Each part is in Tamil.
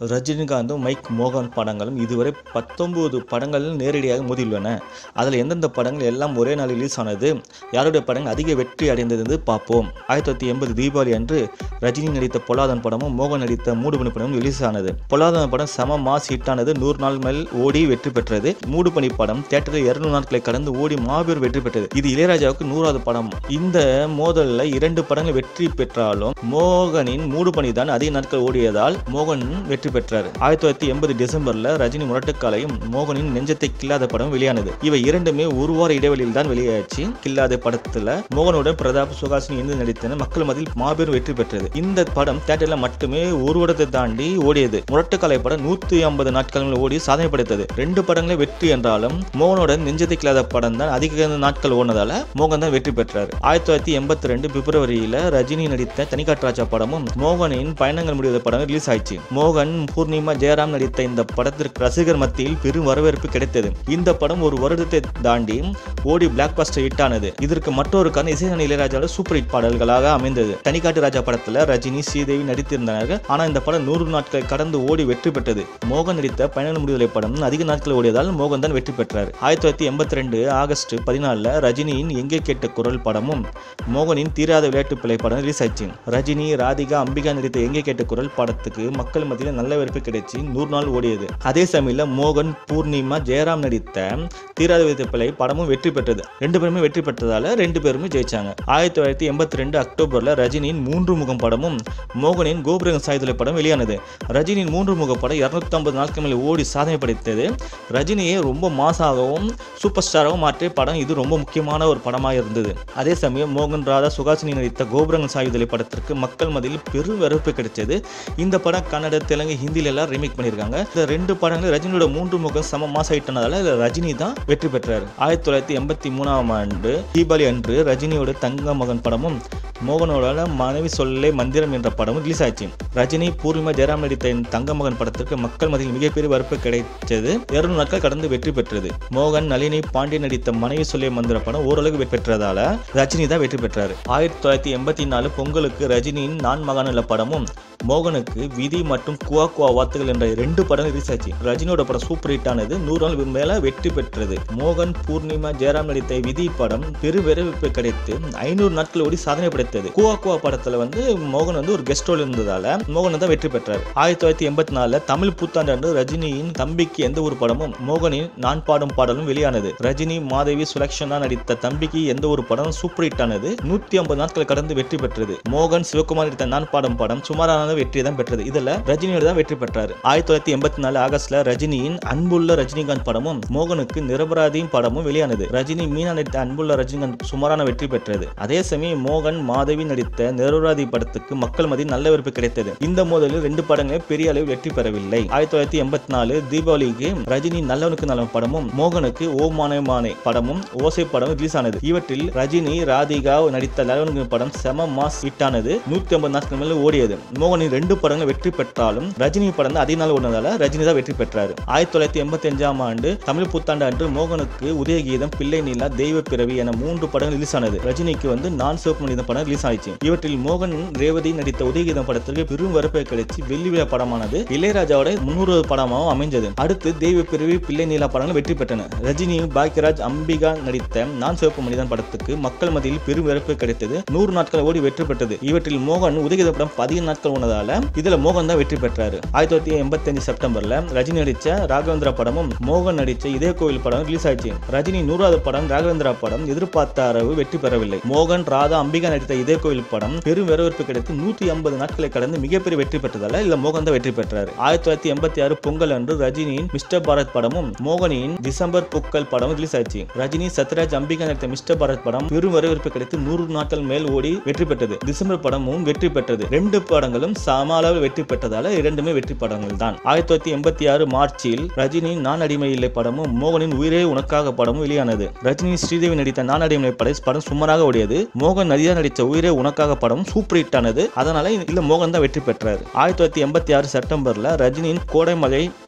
ரஜினிகாந்தும் மைக் மோகன் படங்களும் இதுவரை பத்தொன்பது படங்களில் நேரடியாக மோதியுள்ளன அதில் எந்தெந்த படங்கள் எல்லாம் ஒரே நாளில் ரிலீஸ் ஆனது யாருடைய படங்கள் அதிக வெற்றி அடைந்தது என்று பார்ப்போம் ஆயிரத்தி தொள்ளாயிரத்தி எண்பது தீபாவளி அன்று ரஜினி நடித்த பொல்லாதன் படமும் மோகன் நடித்த மூடுபனி படமும் ரிலீஸ் ஆனது பொல்லாதன் படம் செம மாஸ் ஹிட் ஆனது நூறு நாள் மேல் ஓடி வெற்றி பெற்றது மூடுபனி படம் தியேட்டரில் இருநூறு நாட்களை கடந்து ஓடி மாபெரும் வெற்றி பெற்றது இது இளையராஜாவுக்கு நூறாவது படம் இந்த மோதலில் இரண்டு படங்கள் வெற்றி பெற்றாலும் மோகனின் மூடுபனி தான் அதிக நாட்கள் ஓடியதால் மோகன் வெற்றி பெற்றார் ஆயிரத்தி தொள்ளாயிரத்தி எண்பது டிசம்பர்ல ரஜினி முரட்டுக்காலையும் மோகனின் நெஞ்சத்தை கில்லாத படம் வெளியானது இவை இரண்டுமே ஒரு வார இடைவெளியில் தான் வெளியாச்சு கில்லாத படத்துல மோகனுடன் பிரதாப் சுகாசினி இணைந்து நடித்தன மக்கள் மத்தியில் மாபெரும் வெற்றி பெற்றது இந்த படம் தியேட்டர்ல மட்டுமே ஒரு வருடத்தை தாண்டி ஓடியது முரட்டுக்காலை படம் நூத்தி ஐம்பது நாட்கள் ஓடி சாதனை படைத்தது ரெண்டு படங்களே வெற்றி என்றாலும் மோகனுடன் நெஞ்சத்தை கில்லாத படம் தான் அதிக நாட்கள் ஓடினதால மோகன் தான் வெற்றி பெற்றார் ஆயிரத்தி தொள்ளாயிரத்தி எண்பத்தி ரெண்டு பிப்ரவரியில ரஜினி நடித்த தனிக்காட்டு ராஜா படமும் மோகனின் பயணங்கள் முடியாத படம் ரிலீஸ் ஆயிடுச்சு மோகன் பூர்ணிமா ஜெயராம் நடித்த இந்த படத்திற்கு ரசிகர் மத்தியில் பெரும் வரவேற்பு கிடைத்தது இந்த படம் ஒரு வருடத்தை தாண்டி ஓடி பிளாக் பஸ்டர் ஹிட் ஆனது இதற்கு மற்றொரு காரணம் இசைஞானி இளையராஜாவோட சூப்பர் ஹிட் பாடல்களாக அமைந்தது தனிக்காட்டு ராஜா படத்துல ரஜினி ஸ்ரீதேவி நடித்திருந்தனர் ஆனா இந்த படம் நூறு நாட்கள் கடந்து ஓடி வெற்றி பெற்றது மோகன் நடித்த பயணங்கள் முடிவுலை படம் அதிக நாட்கள் ஓடியதால் மோகன் தான் வெற்றி பெற்றார் ஆயிரத்தி தொள்ளாயிரத்தி எண்பத்தி ரெண்டு ஆகஸ்ட் பதினாலுல ரஜினியின் எங்கே கேட்ட குரல் படமும் மோகனின் தீராத விளையாட்டு பிள்ளை படம் ரிலீஸ் ஆச்சு ரஜினி ராதிகா அம்பிகா நடித்த எங்கே கேட்ட குரல் படத்துக்கு மக்கள் மத்தியில் நல்ல வரவேற்பு கிடைச்சி நூறு நாள் ஓடியது அதே சமயத்தில் மோகன் பூர்ணிமா ஜெயராம் நடித்த தீராத விளையாட்டு பிள்ளை படமும் வெற்றி பெற்றது ரெண்டு பேருமே வெற்றி பெற்றதால ரெண்டு பேருமே ஜெயிச்சாங்க ஆயிரத்தி தொள்ளாயிரத்தி எண்பத்தி ரெண்டு அக்டோபர்ல ரஜினியின் மூன்று முகம் படமும் மோகனின் கோபுரங்க சாய்தலை படம் வெளியானது ரஜினியின் மூன்று முக படம் இருநூத்தி ஐம்பது நாட்கள் மேலே ஓடி சாதனை படைத்தது ரஜினியை ரொம்ப மாசாகவும் சூப்பர் ஸ்டாராகவும் மாற்றிய படம் இது ரொம்ப முக்கியமான ஒரு படமாக இருந்தது அதே சமயம் மோகன் ராதா சுகாசினி நடித்த கோபுரங்கள் சாயுதலை படத்திற்கு மக்கள் மத்தியில் பெரும் வரவேற்பு கிடைச்சது இந்த படம் கன்னட தெலுங்கு ஹிந்தில எல்லாம் ரீமேக் பண்ணியிருக்காங்க இந்த ரெண்டு படங்களும் ரஜினியோட மூன்று முகம் சம மாசம் ஆயிட்டனால இதுல ரஜினி தான் வெற்றி பெற்றார் ஆயிரத்தி தொள்ளாயிரத்தி எண்பத்தி மூணாம் ஆண்டு தீபாவளி அன்று ரஜினியோட தங்க மகன் படமும் மோகனோட மனைவி சொல்லே மந்திரம் என்ற படமும் ரிலீஸ் ஆச்சு ரஜினி பூர்ணிமா ஜெயராம் நடித்த இந்த தங்க மகன் படத்திற்கு மக்கள் மத்தியில் மிகப்பெரிய வரப்பு கிடைச்சது இருநூறு நாட்கள் கடந்து வெற்றி பெற்றது மோகன் நளினி பாண்டியன் நடித்த மனைவி சொல்லே மந்திர படம் ஓரளவு வெற்றி பெற்றதால ரஜினி தான் வெற்றி பெற்றார் ஆயிரத்தி தொள்ளாயிரத்தி எண்பத்தி நாலு பொங்கலுக்கு ரஜினியின் நான் மகாநல படமும் மோகனுக்கு விதி மற்றும் குவா குவா வாத்துகள் என்ற ரெண்டு படம் ரிலீஸ் ஆச்சு ரஜினியோட படம் சூப்பர் ஹிட் ஆனது நூறு நாள் மேல வெற்றி பெற்றது மோகன் பூர்ணிமா ஜெயராம் நடித்த விதி படம் பெரு வரவேற்பு கிடைத்து ஐநூறு நாட்கள் ஓடி சாதனை படைத்தது குவா குவா படத்துல வந்து மோகன் வந்து ஒரு கெஸ்ட் ரோல் இருந்ததால மோகன் தான் வெற்றி பெற்றார் ஆயிரத்தி தொள்ளாயிரத்தி எண்பத்தி நாலுல தமிழ் புத்தாண்டு அன்று ரஜினியின் தம்பிக்கு எந்த ஒரு படமும் மோகனின் நான் பாடும் பாடலும் வெளியானது ரஜினி மாதவி சுலக்ஷனா நடித்த தம்பிக்கு எந்த ஒரு படம் சூப்பர் ஹிட் ஆனது நூத்தி ஐம்பது நாட்கள் கடந்து வெற்றி பெற்றது மோகன் சிவகுமார் நடித்த நான் பாடும் படம் சுமாரான வெற்றி தான் பெற்றது இதுல ரஜினியோட தான் வெற்றி பெற்றார் ஆயிரத்தி தொள்ளாயிரத்தி எண்பத்தி நாலு ஆகஸ்ட்ல ரஜினியின் அன்புள்ள ரஜினிகாந்த் படமும் மோகனுக்கு நிரபராதியும் படமும் வெளியானது ரஜினி மீனா நடித்த அன்புள்ள ரஜினிகாந்த் சுமாரான வெற்றி பெற்றது அதே சமயம் மோகன் மாதவி நடித்த நிரபராதி படத்துக்கு மக்கள் மத்தியில் நல்ல வரவேற்பு கிடைத்தது இந்த மோதலில் ரெண்டு படங்களும் பெரிய அளவில் வெற்றி பெறவில்லை ஆயிரத்தி தொள்ளாயிரத்தி எண்பத்தி நாலு தீபாவளிக்கு ரஜினி நல்லவனுக்கு நல்லவன் படமும் மோகனுக்கு ஓ மானே மானே படமும் ஓசை படம் ரிலீஸ் ஆனது இவற்றில் ரஜினி ராதிகா நடித்த நல்லவனுக்கு படம் செம மாஸ் ஹிட் ஆனது நூத்தி ஐம்பது நாட்கள் மேல ஓடியது மோகனின் ரெண்டு படங்கள் வெற்றி பெற்றாலும் ரஜினி படம் தான் அதிக நாள் ஓடினதால ரஜினி தான் வெற்றி பெற்றார் ஆயிரத்தி தொள்ளாயிரத்தி எண்பத்தி அஞ்சாம் ஆண்டு தமிழ் புத்தாண்டு அன்று மோகனுக்கு உதயகீதம் பிள்ளை நீலா தெய்வ பிறவி என மூன்று படங்கள் ரிலீஸ் ஆனது ரஜினிக்கு வந்து நான் சிவப்பு மனிதன் படம் ரிலீஸ் ஆயிடுச்சு இவற்றில் மோகன் ரேவதி நடித்த உதயகீதம் படத்திற்கு பெரும் வரப்பை கிடைச்சி வெள்ளி விழா படமானது இளையராஜாவோட முன்னூறு படமாகவும் அமைஞ்சது அடுத்து தெய்வ பிறவி பிள்ளை நீலா படங்கள் வெற்றி பெற்றன ரஜினி பாக்யராஜ் அம்பிகா நடித்த நான் சிவப்பு மனிதன் படத்துக்கு மக்கள் மத்தியில் பெரும் வரப்பு கிடைத்தது நூறு நாட்கள் ஓடி வெற்றி பெற்றது இவற்றில் மோகன் உதயகீத படம் பதிக நாட்கள் ஓனதால இதுல மோகன் தான் வெற்றி பெற்றாரு ஆயிரத்தி தொள்ளாயிரத்தி எண்பத்தி அஞ்சு செப்டம்பர்ல ரஜினி நடிச்ச ராகவேந்திரா படமும் மோகன் நடிச்ச இதய கோவில் படம் ரிலீஸ் ஆயிடுச்சு ரஜினி நூறாவது படம் ராகவேந்திரா படம் எதிர்பார்த்த அளவு வெற்றி பெறவில்லை மோகன் ராதா அம்பிகா நடித்த இதய கோவில் படம் பெரும் வரவேற்பு கிடைத்து நூற்றி ஐம்பது நாட்களை கடந்து மிகப்பெரிய வெற்றி பெற்றதால இதுல மோகன் தான் வெற்றி பெற்றார் ஆயிரத்தி தொள்ளாயிரத்தி எண்பத்தி ஆறு பொங்கல் அன்று ரஜினியின் மிஸ்டர் பாரத் படமும் மோகனின் டிசம்பர் புக்கல் படம் ரிலீஸ் ஆயிடுச்சு ரஜினி சத்யராஜ் அம்பிகா நடித்த மிஸ்டர் பாரத் படம் பெரும் வரவேற்பு கிடைத்து நூறு நாட்கள் மேல் ஓடி வெற்றி பெற்றது டிசம்பர் படமும் வெற்றி பெற்றது ரெண்டு படங்களும் சம அளவில் வெற்றி பெற்றதால இரண்டுமே வெற்றி படங்கள் தான் ஆயிரத்தி தொள்ளாயிரத்தி எண்பத்தி ஆறு மார்ச்சில் ரஜினி நான் அடிமை இல்லை படமும் மோகனின் உயிரே உனக்காக படமும் வெளியானது ரஜினி ஸ்ரீதேவி நடித்த நான் அடிமை படை படம் சுமாராக ஓடியது மோகன் நதியா நடித்த உயிரே உனக்காக படம் சூப்பர் ஹிட் ஆனது அதனால இல்ல மோகன் தான் வெற்றி பெற்றார் ஆயிரத்தி தொள்ளாயிரத்தி எண்பத்தி ஆறு செப்டம்பர்ல ரஜினியின் கோடைமலை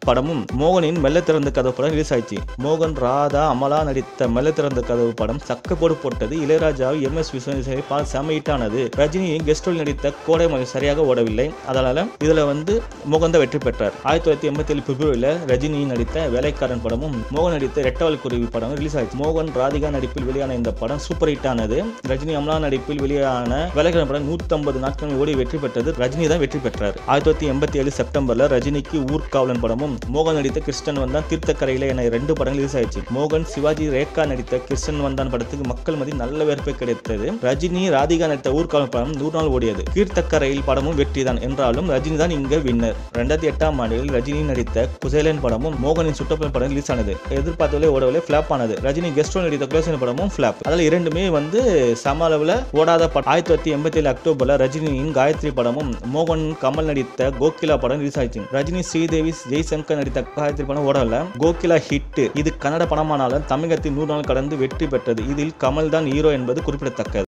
படமும் மோகனின் மெல்ல திறந்த கதவு படம் ரிலீஸ் ஆயிடுச்சு மோகன் ராதா அமலா நடித்த மெல்ல திறந்த கதவு படம் சக்க போடு போட்டது இளையராஜா எம் எஸ் விஸ்வநாதன் பால் செம hit ஆனது ரஜினி கெஸ்ட் ரோல் நடித்த கோடை மலை சரியாக ஓடவில்லை அதனால இதுல வந்து மோகன் தான் வெற்றி பெற்றார் ஆயிரத்தி தொள்ளாயிரத்தி எண்பத்தி ஏழு பிப்ரவரியில் ரஜினி நடித்த வேலைக்காரன் படமும் மோகன் நடித்த ரெட்டவால் குருவி படம் ரிலீஸ் ஆயிடுச்சு மோகன் ராதிகா நடிப்பில் வெளியான இந்த படம் சூப்பர் ஹிட் ஆனது ரஜினி அமலா நடிப்பில் வெளியான வேலைக்காரன் படம் 150 நாட்கள் ஓடி வெற்றி பெற்றது ரஜினி தான் வெற்றி பெற்றார் ஆயிரத்தி தொள்ளாயிரத்தி எண்பத்தி ஏழு செப்டம்பர்ல ரஜினிக்கு ஊர்காவலன் படமும் மோகன் நடித்த கிருஷ்ணன் வந்தான் தீர்த்தக்கரையில என ரெண்டு படங்கள் ரிலீஸ் ஆயிடுச்சு மோகன் சிவாஜி ரேகா நடித்த கிருஷ்ணன் வந்தான் படத்துக்கு மக்கள் மதி நல்ல வரவேற்பு கிடைத்தது ரஜினி ராதிகா நடித்த ஊர்காவலன் படம் நூறு நாள் ஓடியது கீர்த்தக்கரையில் படமும் வெற்றிதான் என்றாலும் ரஜினி தான் இங்க வின்னர் ரெண்டாயிரத்தி எட்டாம் ஆண்டில் ரஜினி நடித்த குசேலன் படமும் மோகனின் சுட்டப்பன் படம் ரிலீஸ் ஆனது எதிர்பார்த்தவரை ஓடவில்லை ஃபிளாப் ஆனது ரஜினி கெஸ்ட் ரோல் நடித்த குலோசன் படமும் ஃபிளாப் அதில் இரண்டுமே வந்து சம அளவில் ஓடாத படம் ஆயிரத்தி தொள்ளாயிரத்தி எண்பத்தி ஏழு அக்டோபர்ல ரஜினியின் காயத்ரி படமும் மோகன் கமல் நடித்த கோகிலா படம் ரிலீஸ் ஆயிடுச்சு ரஜினி ஸ்ரீதேவி ஜெய்சங்கர் நடித்த காயத்ரி படம் ஓடல கோகிலா ஹிட் இது கன்னட படமானாலும் தமிழகத்தில் நூறு நாள் கடந்து வெற்றி பெற்றது இதில் கமல் தான் ஹீரோ என்பது குறிப்பிடத்தக்கது